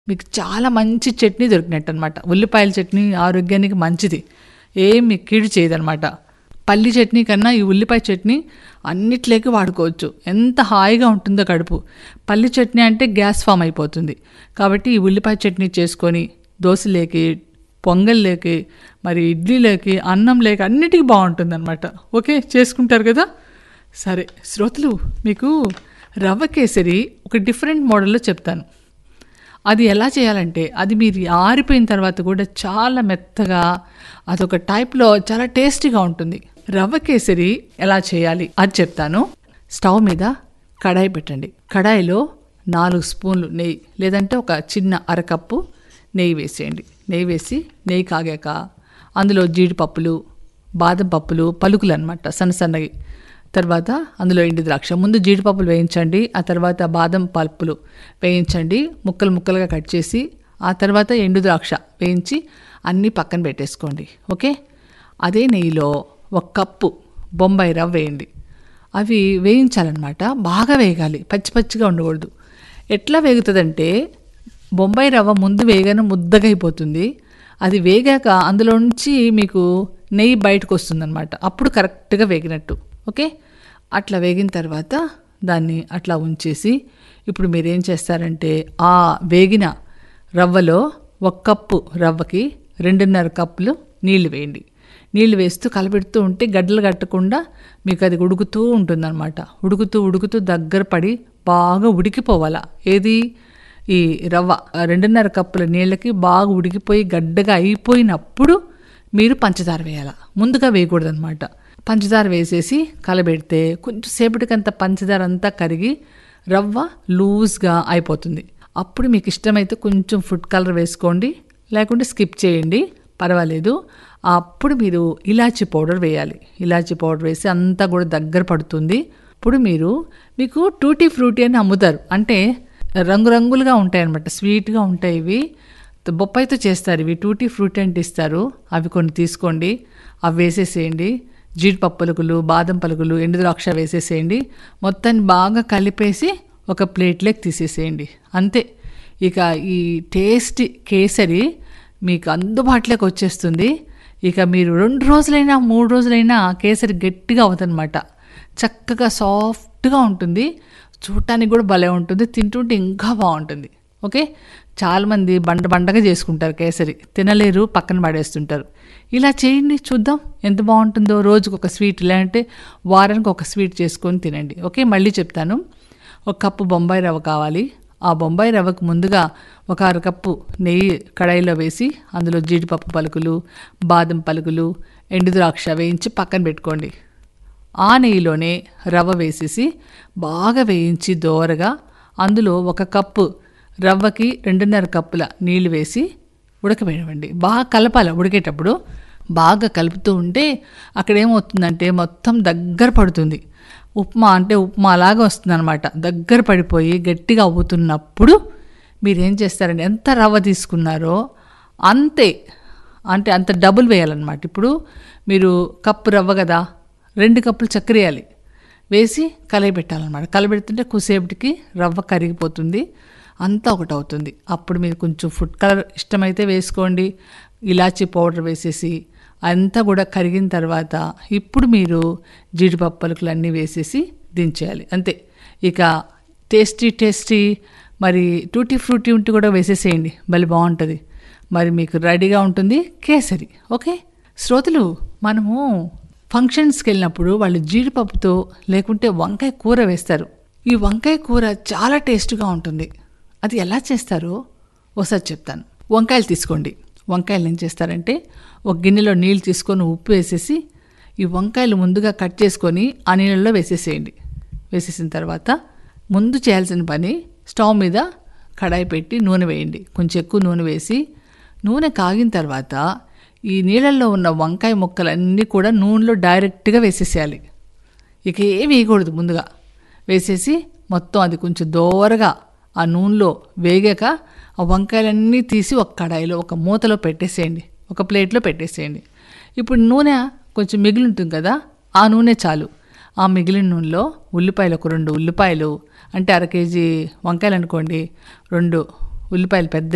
మీకు చాలా మంచి చట్నీ దొరికినట్టు అనమాట ఉల్లిపాయల చట్నీ ఆరోగ్యానికి మంచిది ఏమి కీడు చేయదనమాట పల్లి చట్నీ కన్నా ఈ ఉల్లిపాయ చట్నీ అన్నిట్లోకి వాడుకోవచ్చు ఎంత హాయిగా ఉంటుందో కడుపు పల్లి చట్నీ అంటే గ్యాస్ ఫామ్ అయిపోతుంది కాబట్టి ఈ ఉల్లిపాయ చట్నీ చేసుకొని దోశలేకి పొంగల్లోకి మరి ఇడ్లీలోకి అన్నం లేక అన్నిటికీ బాగుంటుంది అనమాట ఓకే చేసుకుంటారు కదా సరే శ్రోతలు మీకు రవ్వ కేసరి ఒక డిఫరెంట్ మోడల్లో చెప్తాను అది ఎలా చేయాలంటే అది మీరు ఆరిపోయిన తర్వాత కూడా చాలా మెత్తగా అదొక టైప్లో చాలా టేస్టీగా ఉంటుంది రవ్వ కేసరి ఎలా చేయాలి అది చెప్తాను స్టవ్ మీద కడాయి పెట్టండి కడాయిలో నాలుగు స్పూన్లు నెయ్యి లేదంటే ఒక చిన్న అరకప్పు నెయ్యి వేసేయండి నెయ్యి వేసి నెయ్యి కాగాక అందులో జీడిపప్పులు బాదం పప్పులు పలుకులు అనమాట సన్న సన్నవి తర్వాత అందులో ఎండు ద్రాక్ష ముందు జీడిపప్పులు వేయించండి ఆ తర్వాత బాదం పప్పులు వేయించండి ముక్కలు ముక్కలుగా కట్ చేసి ఆ తర్వాత ఎండు ద్రాక్ష వేయించి అన్నీ పక్కన పెట్టేసుకోండి ఓకే అదే నెయ్యిలో ఒక కప్పు బొంబాయి రవ్వ వేయండి అవి వేయించాలన్నమాట బాగా వేగాలి పచ్చి పచ్చిగా ఉండకూడదు ఎట్లా వేగుతుందంటే బొంబాయి రవ్వ ముందు వేగానే ముద్దగా అయిపోతుంది అది వేగాక అందులో నుంచి మీకు నెయ్యి బయటకు వస్తుందన్నమాట అప్పుడు కరెక్ట్గా వేగినట్టు ఓకే అట్లా వేగిన తర్వాత దాన్ని అట్లా ఉంచేసి ఇప్పుడు మీరు ఏం చేస్తారంటే ఆ వేగిన రవ్వలో ఒక కప్పు రవ్వకి రెండున్నర కప్పులు నీళ్లు వేయండి నీళ్లు వేస్తూ కలపెడుతూ ఉంటే గడ్డలు కట్టకుండా మీకు అది ఉడుకుతూ ఉంటుందన్నమాట ఉడుకుతూ ఉడుకుతూ దగ్గర పడి బాగా ఉడికిపోవాలా ఏది ఈ రవ్వ ఆ రెండున్నర కప్పుల నీళ్ళకి బాగా ఉడికిపోయి గడ్డగా అయిపోయినప్పుడు మీరు పంచదార వేయాల ముందుగా వేయకూడదనమాట పంచదార వేసేసి కలబెడితే కొంచెం సేపటికంత పంచదార అంతా కరిగి రవ్వ లూజ్గా అయిపోతుంది అప్పుడు మీకు ఇష్టమైతే కొంచెం ఫుడ్ కలర్ వేసుకోండి లేకుంటే స్కిప్ చేయండి పర్వాలేదు అప్పుడు మీరు ఇలాచీ పౌడర్ వేయాలి ఇలాచీ పౌడర్ వేసి అంతా కూడా దగ్గర పడుతుంది ఇప్పుడు మీరు మీకు టూటీ ఫ్రూటీ అని అమ్ముతారు అంటే రంగురంగులుగా ఉంటాయి అనమాట స్వీట్గా ఉంటాయి ఇవి బొప్పాయితో చేస్తారు ఇవి టూటీ ఫ్రూట్ అంటే ఇస్తారు అవి కొన్ని తీసుకోండి అవి వేసేసేయండి జీడిపప్పు పలుకులు బాదం పలుకులు ఎండు ద్రాక్ష వేసేసేయండి మొత్తాన్ని బాగా కలిపేసి ఒక ప్లేట్లోకి తీసేసేయండి అంతే ఇక ఈ టేస్టీ కేసరి మీకు అందుబాటులోకి వచ్చేస్తుంది ఇక మీరు రెండు రోజులైనా మూడు రోజులైనా కేసరి గట్టిగా అవుతుందన్నమాట చక్కగా సాఫ్ట్గా ఉంటుంది చూడటానికి కూడా భలే ఉంటుంది తింటుంటే ఇంకా బాగుంటుంది ఓకే చాలామంది బండ బండగా చేసుకుంటారు కేసరి తినలేరు పక్కన పడేస్తుంటారు ఇలా చేయండి చూద్దాం ఎంత బాగుంటుందో రోజుకు ఒక స్వీట్ లేదంటే వారానికి ఒక స్వీట్ చేసుకొని తినండి ఓకే మళ్ళీ చెప్తాను ఒక కప్పు బొంబాయి రవ్వ కావాలి ఆ బొంబాయి రవ్వకు ముందుగా ఒక అరకప్పు నెయ్యి కడాయిలో వేసి అందులో జీడిపప్పు పలుకులు బాదం పలుకులు ఎండు ద్రాక్ష వేయించి పక్కన పెట్టుకోండి ఆ నెయ్యిలోనే రవ్వ వేసేసి బాగా వేయించి దోరగా అందులో ఒక కప్పు రవ్వకి రెండున్నర కప్పుల నీళ్లు వేసి ఉడకబెట్టండి బాగా కలపాలి ఉడికేటప్పుడు బాగా కలుపుతూ ఉంటే అక్కడ ఏమవుతుందంటే మొత్తం దగ్గర పడుతుంది ఉప్మా అంటే ఉప్మా లాగా వస్తుంది అనమాట దగ్గర పడిపోయి గట్టిగా అవుతున్నప్పుడు మీరేం చేస్తారంటే ఎంత రవ్వ తీసుకున్నారో అంతే అంటే అంత డబుల్ వేయాలన్నమాట ఇప్పుడు మీరు కప్పు రవ్వ కదా రెండు కప్పులు చక్కెర వేయాలి వేసి కలయబెట్టాలన్నమాట కలబెడుతుంటే కుసేపటికి రవ్వ కరిగిపోతుంది అంతా ఒకటి అవుతుంది అప్పుడు మీరు కొంచెం ఫుడ్ కలర్ ఇష్టమైతే వేసుకోండి ఇలాచీ పౌడర్ వేసేసి అంతా కూడా కరిగిన తర్వాత ఇప్పుడు మీరు జీడిపప్పు పలుకులు అన్నీ వేసేసి దించేయాలి అంతే ఇక టేస్టీ టేస్టీ మరి టూటీ ఫ్రూటీ ఉంటే కూడా వేసేసేయండి మళ్ళీ బాగుంటుంది మరి మీకు రెడీగా ఉంటుంది కేసరి ఓకే శ్రోతలు మనము ఫంక్షన్స్కి వెళ్ళినప్పుడు వాళ్ళు జీడిపప్పుతో లేకుంటే వంకాయ కూర వేస్తారు ఈ వంకాయ కూర చాలా టేస్ట్గా ఉంటుంది అది ఎలా చేస్తారో ఒకసారి చెప్తాను వంకాయలు తీసుకోండి వంకాయలు ఏం చేస్తారంటే ఒక గిన్నెలో నీళ్ళు తీసుకొని ఉప్పు వేసేసి ఈ వంకాయలు ముందుగా కట్ చేసుకొని ఆ నీళ్ళల్లో వేసేసేయండి వేసేసిన తర్వాత ముందు చేయాల్సిన పని స్టవ్ మీద కడాయి పెట్టి నూనె వేయండి కొంచెం ఎక్కువ నూనె వేసి నూనె కాగిన తర్వాత ఈ నీళ్ళల్లో ఉన్న వంకాయ ముక్కలన్నీ కూడా నూనెలో డైరెక్ట్గా వేసేసేయాలి ఇక ఏం వేయకూడదు ముందుగా వేసేసి మొత్తం అది కొంచెం దోరగా ఆ నూనెలో వేగాక ఆ వంకాయలన్నీ తీసి ఒక కడాయిలో ఒక మూతలో పెట్టేసేయండి ఒక ప్లేట్లో పెట్టేసేయండి ఇప్పుడు నూనె కొంచెం మిగిలి ఉంటుంది కదా ఆ నూనె చాలు ఆ మిగిలిన నూనెలో ఉల్లిపాయలు ఒక రెండు ఉల్లిపాయలు అంటే అర కేజీ వంకాయలు అనుకోండి రెండు ఉల్లిపాయలు పెద్ద